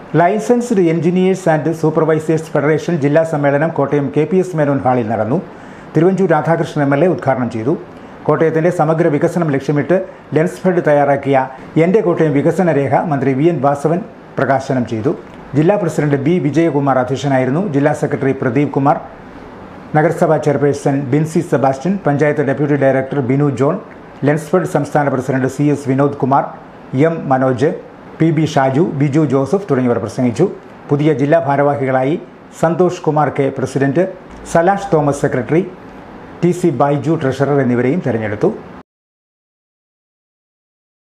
licensed engineers and supervisors federation ജില്ലാ സമ്മേളനം Kottayam K P S Menon ഹാളിൽ നടന്നു Thiruvanchoor Radhakrishnan M L A ഉദ്ഘാടനം ചെയ്തു കോട്ടയത്തിന്റെ സമഗ്ര വികസനം ലക്ഷ്യമിട്ട് ലെൻസ്ഫെഡ് തയ്യാറാക്കിയ എൻ്റെ കോട്ടയം വികസന രേഖ മന്ത്രി വി എൻ വാസവൻ പ്രകാശനം ചെയ്തു ജില്ലാ പ്രസിഡന്റ് ബി വിജയകുമാർ അധ്യക്ഷനായിരുന്നു ജില്ലാ സെക്രട്ടറി പ്രദീപ് കുമാർ നഗരസഭാ chairperson Binsy Sebastian panchayat deputy director Binu John Lensfed സംസ്ഥാന president C S Vinod Kumar M Manoj P B Shaju Biju Joseph തുടങ്ങിയവർ പ്രസംഗിച്ചു പുതിയ ജില്ലാ ഭാരവാഹികളായി Santhosh Kumar K president Salash Thomas secretary T C Baiju treasurer എന്നിവരെയും തെരഞ്ഞെടുത്തു